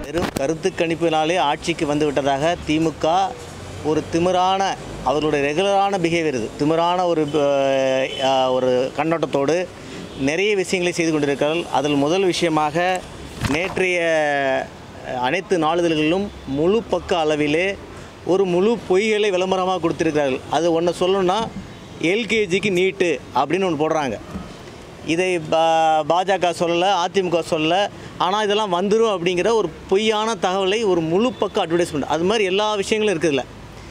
வெறும் கருத்து கணிப்பினாலே ஆட்சிக்கு வந்து விட்டதாக திமுக ஒரு திமிரான அவர்களுடைய ரெகுலரான பிஹேவியர் இது திமிரான ஒரு அஹ், ஒரு கண்ணோட்டத்தோடு நிறைய விஷயங்களை செய்து கொண்டிருக்கிறார்கள் அதில் முதல் விஷயமாக நேற்றைய அஹ், அனைத்து நாளிதழ்களிலும் முழு பக்க அளவிலே ஒரு முழு பொய்களை விளம்பரமாக கொடுத்திருக்கிறார்கள் அது ஒன்று சொல்லணும்னா எல்கேஜிக்கு நீட்டு அப்படின்னு ஒன்று போடுறாங்க இதை பா- பாஜக சொல்லலை அதிமுக சொல்லலை ஆனால் இதெல்லாம் வந்துடும் அப்படிங்கிற ஒரு பொய்யான தகவலை ஒரு முழு பக்கம் அட்வர்டைஸ்மெண்ட் அது மாதிரி எல்லா விஷயங்களும் இருக்குதுல்ல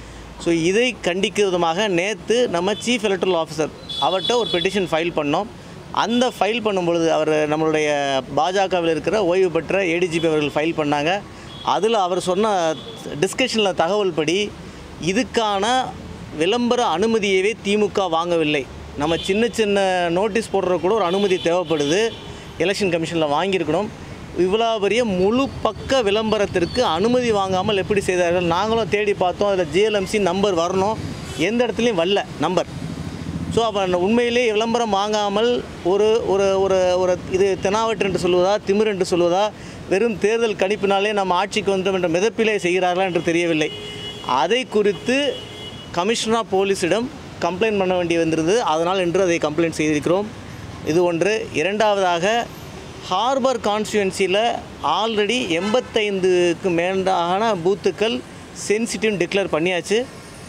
ஸோ இதை கண்டிக்கும் விதமாக நேற்று நம்ம சீஃப் எலக்ட்ரல் ஆஃபீஸர் அவர்கிட்ட ஒரு பெட்டிஷன் ஃபைல் பண்ணோம் அந்த ஃபைல் பண்ணும்பொழுது அவர் நம்மளுடைய பாஜகவில் இருக்கிற ஓய்வு பெற்ற ஏடிஜிபி அவர்கள் ஃபைல் பண்ணாங்க அதில் அவர் சொன்ன டிஸ்கஷனில் தகவல் படி இதுக்கான விளம்பர அனுமதியவே திமுக வாங்கவில்லை நம்ம சின்ன சின்ன நோட்டீஸ் போடுற கூட ஒரு அனுமதி தேவைப்படுது எலெக்ஷன் கமிஷனில் வாங்கியிருக்கணும் இவ்வளோ பெரிய முழு பக்க விளம்பரத்திற்கு அனுமதி வாங்காமல் எப்படி செய்தார்கள் நாங்களும் தேடி பார்த்தோம் அதில் ஜிஎல்எம்சி நம்பர் வரணும் எந்த இடத்துலையும் வரல நம்பர் ஸோ அப்போ உண்மையிலேயே விளம்பரம் வாங்காமல் ஒரு ஒரு ஒரு ஒரு இது தெனாவட்டு என்று சொல்வதா திமிர் என்று சொல்வதா வெறும் தேர்தல் கணிப்பினாலே நம்ம ஆட்சிக்கு வந்தோம் என்ற மிதப்பிலே செய்கிறார்களா என்று தெரியவில்லை அதை குறித்து கமிஷனர் ஆஃப் போலீஸிடம் கம்ப்ளைண்ட் பண்ண வேண்டி வந்திருந்தது அதனால் இன்று அதை கம்ப்ளைண்ட் செய்திருக்கிறோம் இது ஒன்று இரண்டாவதாக ஹார்பர் கான்ஸ்டுவன்சியில் ஆல்ரெடி எண்பத்தைந்துக்கு மேலான பூத்துக்கள் சென்சிட்டிவ் டிக்ளேர் பண்ணியாச்சு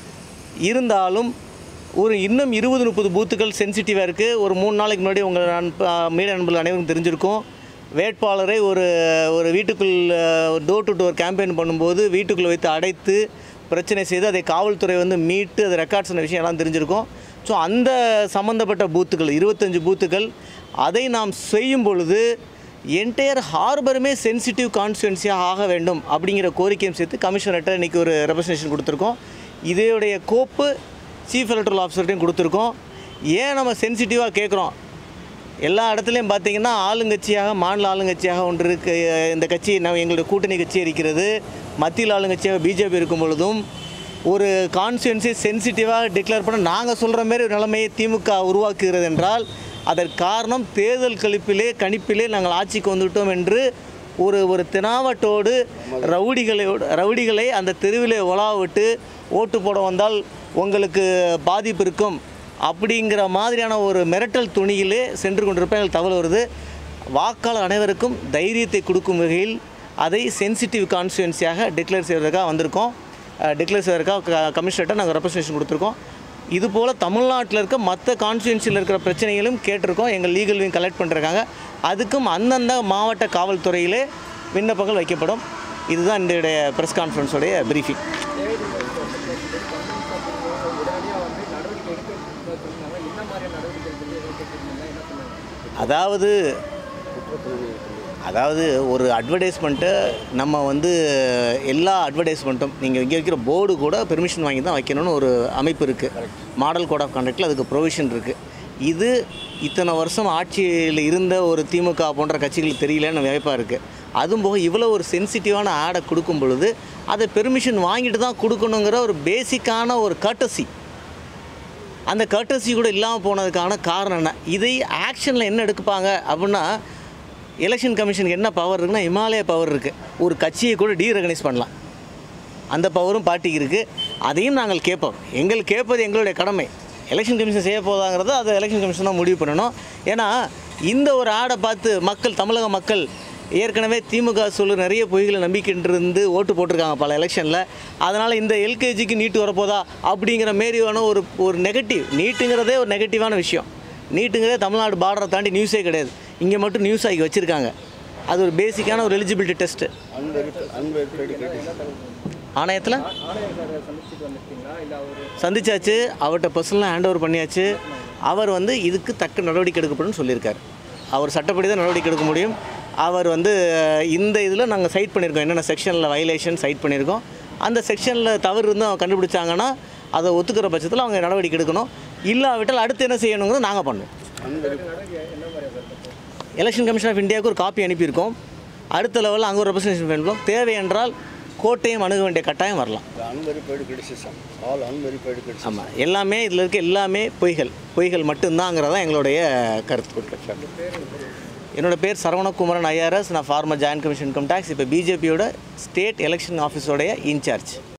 இருந்தாலும் ஒரு இன்னும் இருபது முப்பது பூத்துக்கள் சென்சிட்டிவாக இருக்குது ஒரு மூணு நாளைக்கு முன்னாடி உங்கள் நண்ப மீடியா நண்பர்கள் அனைவருக்கும் தெரிஞ்சிருக்கும் வேட்பாளரை ஒரு ஒரு வீட்டுக்குள் டோர் டு டோர் கேம்பெயின் பண்ணும்போது வீட்டுக்குள்ளே வைத்து அடைத்து பிரச்சனை செய்து அதை காவல்துறை வந்து மீட்டு அதை ரெக்கார்ட் சொன்ன விஷயம் எல்லாம் தெரிஞ்சிருக்கும் ஸோ அந்த சம்மந்தப்பட்ட பூத்துக்கள் இருபத்தஞ்சு பூத்துக்கள் அதை நாம் செய்யும் பொழுது என்டையர் ஹார்பருமே சென்சிட்டிவ் கான்ஸ்டுவன்சியாக ஆக வேண்டும் அப்படிங்கிற கோரிக்கையும் சேர்த்து கமிஷனர்கிட்ட இன்றைக்கி ஒரு ரெப்ரசன்டேஷன் கொடுத்துருக்கோம் இதோடைய கோப்பு சீஃப் எலக்ட்ரல் ஆஃபீஸர்கிட்டையும் கொடுத்துருக்கோம் ஏன் நம்ம சென்சிட்டிவாக கேட்குறோம் எல்லா இடத்துலையும் பார்த்தீங்கன்னா ஆளுங்கட்சியாக மாநில ஆளுங்கட்சியாக ஒன்று இருக்கு இந்த கட்சி நம்ம எங்களுடைய கூட்டணி கட்சி இருக்கிறது மத்தியில் ஆளுங்கட்சியாக பிஜேபி இருக்கும் பொழுதும் ஒரு கான்ஸ்டுவன்சி சென்சிட்டிவாக டிக்ளேர் பண்ண நாங்கள் சொல்கிற மாதிரி ஒரு நிலைமையை திமுக உருவாக்குகிறது என்றால் அதற்கு காரணம் தேர்தல் கழிப்பிலே கணிப்பிலே நாங்கள் ஆட்சிக்கு வந்துவிட்டோம் என்று ஒரு ஒரு தினாவட்டோடு ரவுடிகளோடு ரவுடிகளை அந்த தெருவிலே உலா விட்டு ஓட்டு போட வந்தால் உங்களுக்கு பாதிப்பு இருக்கும் அப்படிங்கிற மாதிரியான ஒரு மிரட்டல் துணியிலே சென்று கொண்டிருப்ப எங்களுக்கு தகவல் வருது வாக்காளர் அனைவருக்கும் தைரியத்தை கொடுக்கும் வகையில் அதை சென்சிட்டிவ் கான்ஸ்டுவன்சியாக டிக்ளேர் செய்வதற்காக வந்திருக்கோம் டிக்ளேர் செய்வதற்காக கமிஷனர்கிட்ட நாங்கள் ரெப்ரசன்டேஷன் கொடுத்துருக்கோம் இதுபோல் தமிழ்நாட்டில் இருக்க மற்ற கான்ஸ்டுவன்சியில் இருக்கிற பிரச்சனைகளும் கேட்டிருக்கோம் எங்கள் லீகல் விங் கலெக்ட் பண்ணிருக்காங்க அதுக்கும் அந்தந்த மாவட்ட காவல்துறையிலே விண்ணப்பங்கள் வைக்கப்படும் இதுதான் இந்த ப்ரெஸ் கான்ஃபரன்ஸோடைய ப்ரீஃபிங் அதாவது அதாவது ஒரு அட்வர்டைஸ்மெண்ட்டை நம்ம வந்து எல்லா அட்வர்டைஸ்மெண்ட்டும் நீங்கள் இங்கே வைக்கிற போர்டு கூட பெர்மிஷன் வாங்கி தான் வைக்கணும்னு ஒரு அமைப்பு இருக்குது மாடல் கோட் ஆஃப் கண்டக்டில் அதுக்கு ப்ரொவிஷன் இருக்குது இது இத்தனை வருஷம் ஆட்சியில் இருந்த ஒரு திமுக போன்ற கட்சிகளுக்கு தெரியலன்னு வாய்ப்பாக இருக்குது அதுவும் போக இவ்வளோ ஒரு சென்சிட்டிவான ஆடை கொடுக்கும் பொழுது அதை பெர்மிஷன் வாங்கிட்டு தான் கொடுக்கணுங்கிற ஒரு பேசிக்கான ஒரு கட்டசி அந்த கர்டசி கூட இல்லாமல் போனதுக்கான காரணம் என்ன இதை ஆக்ஷனில் என்ன எடுப்பாங்க அப்படின்னா எலெக்ஷன் கமிஷனுக்கு என்ன பவர் இருக்குன்னா இமாலய பவர் இருக்குது ஒரு கட்சியை கூட டீரெகனைஸ் பண்ணலாம் அந்த பவரும் பார்ட்டிக்கு இருக்குது அதையும் நாங்கள் கேட்போம் எங்கள் கேட்பது எங்களுடைய கடமை எலெக்ஷன் கமிஷன் செய்ய போதாங்கிறத அதை எலெக்ஷன் கமிஷன் தான் முடிவு பண்ணணும் ஏன்னா இந்த ஒரு ஆடை பார்த்து மக்கள் தமிழக மக்கள் ஏற்கனவே திமுக சொல்லு நிறைய பொய்களை நம்பிக்கின்றிருந்து ஓட்டு போட்டிருக்காங்க பல எலெக்ஷனில் அதனால் இந்த எல்கேஜிக்கு நீட்டு வரப்போதா அப்படிங்கிற மாரியான ஒரு ஒரு நெகட்டிவ் நீட்டுங்கிறதே ஒரு நெகட்டிவான விஷயம் நீட்டுங்கிறதே தமிழ்நாடு பார்டரை தாண்டி நியூஸே கிடையாது இங்கே மட்டும் நியூஸ் ஆகி வச்சுருக்காங்க அது ஒரு பேசிக்கான ஒரு எலிஜிபிலிட்டி டெஸ்ட்டு ஆணையத்தில் சந்திச்சாச்சு அவர்கிட்ட பர்சனலாக ஹேண்ட் ஓவர் பண்ணியாச்சு அவர் வந்து இதுக்கு தக்க நடவடிக்கை எடுக்கப்படும் சொல்லியிருக்காரு அவர் சட்டப்படி தான் நடவடிக்கை எடுக்க முடியும் அவர் வந்து இந்த இதில் நாங்கள் சைட் பண்ணியிருக்கோம் என்னென்ன செக்ஷனில் வயலேஷன் சைட் பண்ணியிருக்கோம் அந்த செக்ஷனில் தவறு இருந்து அவங்க கண்டுபிடிச்சாங்கன்னா அதை ஒத்துக்கிற பட்சத்தில் அவங்க நடவடிக்கை எடுக்கணும் இல்லாவிட்டால் அடுத்து என்ன செய்யணுங்கிறது நாங்கள் பண்ணுவோம் எலெக்ஷன் கமிஷன் ஆஃப் இந்தியாவுக்கு ஒரு காப்பி அனுப்பியிருக்கோம் அடுத்த லெவலில் அங்கே ஒரு ரெப்ரசன்டேஷன் வேணும் தேவை என்றால் கோட்டையும் அணுக வேண்டிய கட்டாயம் வரலாம் unverified criticism, all unverified criticism. ஆமாம் எல்லாமே இதில் இருக்க எல்லாமே பொய்கள் பொய்கள் மட்டும்தாங்கிறதான் எங்களுடைய கருத்து என்னோடய பேர் சரவணகுமரன் ஐஆர்எஸ் நான் former joint commission income tax இப்போ பிஜேபியோட ஸ்டேட் எலெக்ஷன் ஆஃபீஸோடைய இன்சார்ஜ்